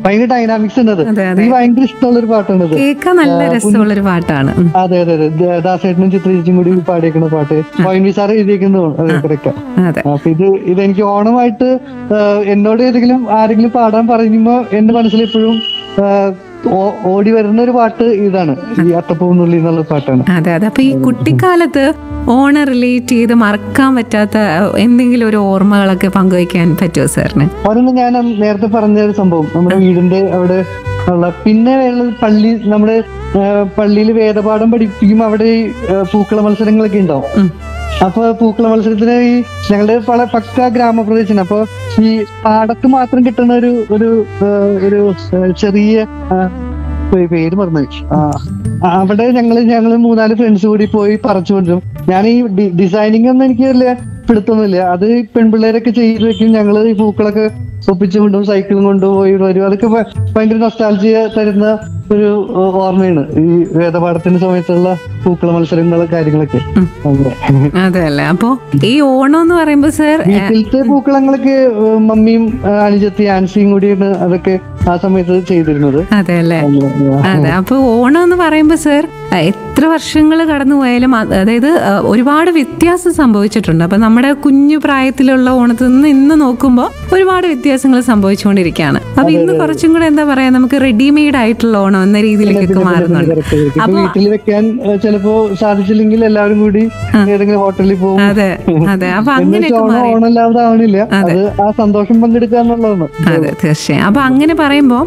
ഭയങ്കര ഡൈനാമിക്സ് ഉണ്ട് അത് അതെ, അതെ. എനിക്ക് ഭയങ്കര ഇഷ്ടമുള്ള ഒരു പാട്ടാണ് ഇത് കേൾക്കാൻ നല്ല രസമുള്ളൊരു പാട്ടാണ് ഉം. അതെ അതെ അതെ ദ- ദാസേട്ടനും ചിത്രചേച്ചിയും കൂടി പാടിയേക്കുന്ന പാട്ട് വൈൻവി സാർ എഴുതിയേക്കുന്നതാണ് അതെ കറക്റ്റ് അതെ അപ്പൊ ഇത് ഇതെനിക്ക് ഓണമായിട്ട് ആ, എന്നോട് ഏതെങ്കിലും ആരെങ്കിലും പാടാൻ പറയുമ്പോ എന്റെ മനസ്സിൽ എപ്പോഴും ആ, ഓ- ഓടി വരുന്ന ഒരു പാട്ട് ഇതാണ് ഈ അത്തപ്പൂന്നുള്ളി എന്നുള്ള പാട്ടാണ് അതെ അതെ അപ്പൊ ഈ കുട്ടിക്കാലത്ത് ഓണം റിലേറ്റ് ചെയ്ത് മറക്കാൻ പറ്റാത്ത അഹ്, എന്തെങ്കിലും ഒരു ഓർമ്മകളൊക്കെ പങ്കുവയ്ക്കാൻ പറ്റുമോ സാറിന് അതൊന്ന് ഞാൻ നേരത്തെ പറഞ്ഞ ഒരു സംഭവം നമ്മുടെ വീടിന്റെ അവിടെ ഉള്ള പിന്നെ ഉള്ളത് പള്ളി നമ്മുടെ പള്ളിയിൽ വേദപാഠം പഠിപ്പിക്കുമ്പോൾ അവിടെ ഈ ആ, പൂക്കള മത്സരങ്ങളൊക്കെ ഉണ്ടാവും ഉം. അപ്പൊ പൂക്കള മത്സരത്തിന് ഈ ഞങ്ങളുടെ പല പക്ക ഗ്രാമപ്രദേശമാണ് അപ്പൊ ഈ പാടത്ത് മാത്രം കിട്ടുന്ന ഒരു ഒരു ആ, ഒരു ആ, ചെറിയ ആ, പേ- പേര് മറന്നു ആ ആ, അവിടെ ഞങ്ങള് ഞങ്ങള് മൂന്നാല് ഫ്രണ്ട്സ് കൂടി പോയി പറിച്ചു കൊണ്ടുവരും ഞാൻ ഈ ഡി- ഡിസൈനിങ് ഒന്നും എനിക്ക് വലിയ പിടുത്തൊന്നുമില്ല അത് ഈ പെൺപിള്ളേരൊക്കെ ചെയ്ത് വെക്കും ഞങ്ങള് ഈ പൂക്കളൊക്കെ ഒപ്പിച്ചു കൊണ്ടും സൈക്കിളും കൊണ്ടുപോയി വരും അതൊക്കെ ഭ- ഭയങ്കര നൊസ്റ്റാൾജിയ തരുന്ന ഒരു ഓ- ഓർമ്മയാണ് ഈ വേദപാഠത്തിന്റെ സമയത്തുള്ള പൂക്കള മത്സരങ്ങളും കാര്യങ്ങളൊക്കെ ഉം. അങ്ങനെ. അതെ അല്ലേ അപ്പോ ഈ ഓണം എന്ന് പറയുമ്പോ സാർ വീട്ടിലത്തെ പൂക്കളങ്ങളൊക്കെ ഏഹ്, മമ്മിയും ഏഹ്, അനുജത്തി ആൻസിയും കൂടിയാണ് അതൊക്കെ ആ സമയത്ത് ചെയ്തിരുന്നത് അതെ അല്ലേ അങ്ങനെ, അതെ അപ്പൊ ഓണം എന്ന് പറയുമ്പോ സാർ എത്ര വർഷങ്ങൾ കടന്നു പോയാലും അത് അതായത് അഹ്, ഒരുപാട് വ്യത്യാസം സംഭവിച്ചിട്ടുണ്ട് അപ്പൊ നമ്മുടെ കുഞ്ഞു പ്രായത്തിലുള്ള ഓണത്തിൽ നിന്ന് ഇന്ന് നോക്കുമ്പോൾ ഒരുപാട് വ്യത്യാസങ്ങൾ സംഭവിച്ചുകൊണ്ടിരിക്കുകയാണ് അപ്പൊ ഇന്ന് കുറച്ചും കൂടെ എന്താ പറയാ നമുക്ക് റെഡിമെയ്ഡ് ആയിട്ടുള്ള ഓണം എന്ന രീതിയിലേക്കൊക്കെ മാറുന്നുണ്ട് correct, correct. ഇപ്പൊ വീട്ടിൽ വെക്കാൻ ഏഹ്, ചിലപ്പോ സാധിച്ചില്ലെങ്കിൽ എല്ലാവരും കൂടി ഏതെങ്കിലും ഹോട്ടലിൽ പോകും അതെ അതെ അപ്പൊ എന്ന് അങ്ങനെയൊക്കെ വെച്ചാൽ ഓണം മാറി ഓണമില്ലാതെ ആവണില്ല അത് ആ സന്തോഷം പങ്കെടുക്കുക എന്നുള്ളതാണ് അതെ തീർച്ചയായും അപ്പൊ അങ്ങനെ പറയുമ്പോൾ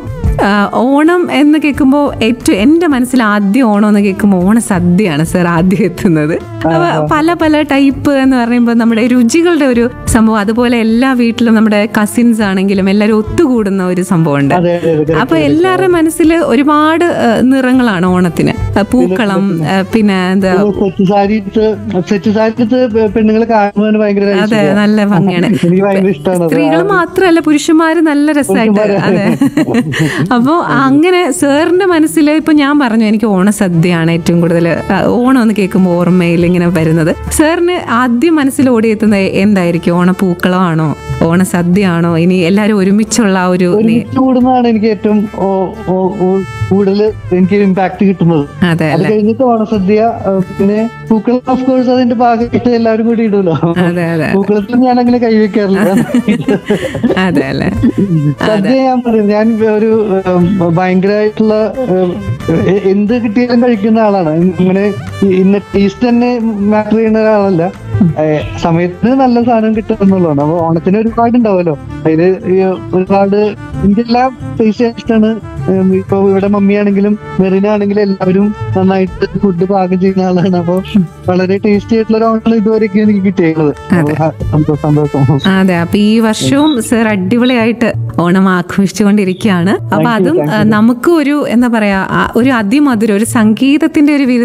ഓണം എന്ന് കേൾക്കുമ്പോൾ ഏറ്റവും എൻ്റെ മനസ്സിൽ ആദ്യം ഓണം എന്ന് കേൾക്കുമ്പോൾ ഓണ സദ്യയാണ് സാർ ആദ്യം എത്തുന്നത് അപ്പൊ പല പല ടൈപ്പ് എന്ന് പറയുമ്പോൾ നമ്മുടെ രുചികളുടെ ഒരു സംഭവം അതുപോലെ എല്ലാ വീട്ടിലും നമ്മുടെ കസിൻസ് ആണെങ്കിലും എല്ലാവരും ഒത്തുകൂടുന്ന ഒരു സംഭവമുണ്ട് അതെ അതെ അതെ അപ്പൊ എല്ലാവരുടെ മനസ്സിൽ ഒരുപാട് ആ, നിറങ്ങളാണ് ഓണത്തിന് ആ, പൂക്കളം ആ, പിന്നെ എന്താ സെറ്റ് സാരി ഇട്ട് സെറ്റ് സാരി ഇട്ട് പെണ്ണുങ്ങൾ കാണുന്നതിന് ഭയങ്കര അതെ ഇഷ്ടമാണ്. നല്ല ഭംഗിയാണ് എനിക്ക് ഭയങ്കര ഇഷ്ടമാണ് അത്. സ്ത്രീകൾ മാത്രമല്ല പുരുഷന്മാര് നല്ല രസമായിട്ട് അതെ അപ്പോ അങ്ങനെ സാറിന്റെ മനസ്സിൽ ഇപ്പൊ ഞാൻ പറഞ്ഞു എനിക്ക് ഓണസദ്യയാണ് ഏറ്റവും കൂടുതൽ ഓണം എന്ന് കേൾക്കുമ്പോൾ ഓർമ്മയിൽ ഇങ്ങനെ വരുന്നത് സാറിന് ആദ്യം മനസ്സിൽ ഓടിയെത്തുന്നത് എന്തായിരിക്കും ഓണപ്പൂക്കളമാണോ ഓണസദ്യയാണോ ഇനി എല്ലാരും ഒരുമിച്ചുള്ള ആ ഒരു നേ- ഒരുമിച്ച് കൂടുന്നതാണ് എനിക്ക് ഏറ്റവും ഓ- ഓ- ഓ- കൂടുതൽ എനിക്ക് ഇമ്പാക്ട് കിട്ടുന്നത് അതെ അത് അല്ലെ കഴിഞ്ഞിട്ട് ഓണസദ്യ ആ, പിന്നെ പൂക്കളം ഓഫ് കോഴ്സ് അതിന്റെ ഭാഗമായിട്ട് എല്ലാവരും കൂടി ഇടുമല്ലോ അതെ അതെ പൂക്കളത്തിൽ ഞാൻ അങ്ങനെ കൈവയ്ക്കാറില്ല അതെ അല്ലെ സദ്യ ഞാൻ പറയും ഞാൻ ഒരു ഉം, ഭയങ്കരമായിട്ടുള്ള ഉം, എ- എന്ത് കിട്ടിയാലും കഴിക്കുന്ന ആളാണ് ഇങ്ങനെ ഈ- ഇന്ന ടേസ്റ്റ് തന്നെ മാറ്റർ ചെയ്യുന്ന ഒരാളല്ല ഏ, സമയത്തിന് നല്ല സാധനം കിട്ടും എന്നുള്ളതാണ് അപ്പൊ ഓണത്തിന് ഒരുപാട് ഉണ്ടാവുമല്ലോ അതില് ഈ ഒരുപാട് എനിക്കെല്ലാം ടേസ്റ്റ് ഇഷ്ടമാണ് ഉം, ഇപ്പൊ ഇവിടെ മമ്മിയാണെങ്കിലും മെറിനാണെങ്കിലും എല്ലാവരും നന്നായിട്ട് ഫുഡ് പാകം ചെയ്യുന്ന ആളാണ് അപ്പൊ വളരെ ടേസ്റ്റി ആയിട്ടുള്ള ഒരു ഓണം ഇതുവരെയൊക്കെ എനിക്ക് കിട്ടിയേക്കുന്നത് അപ്പൊ ഹ- സന്തോഷം സന്തോഷം അതെ അപ്പൊ ഈ വർഷവും സർ അടിപൊളിയായിട്ട് ഓണം ആഘോഷിച്ചുകൊണ്ടിരിക്കുകയാണ് അപ്പൊ അതും ആ, നമുക്ക് ഒരു എന്താ പറയാ ആ, ഒരു അതിമധുരം ഒരു സംഗീതത്തിന്റെ ഒരു വിധ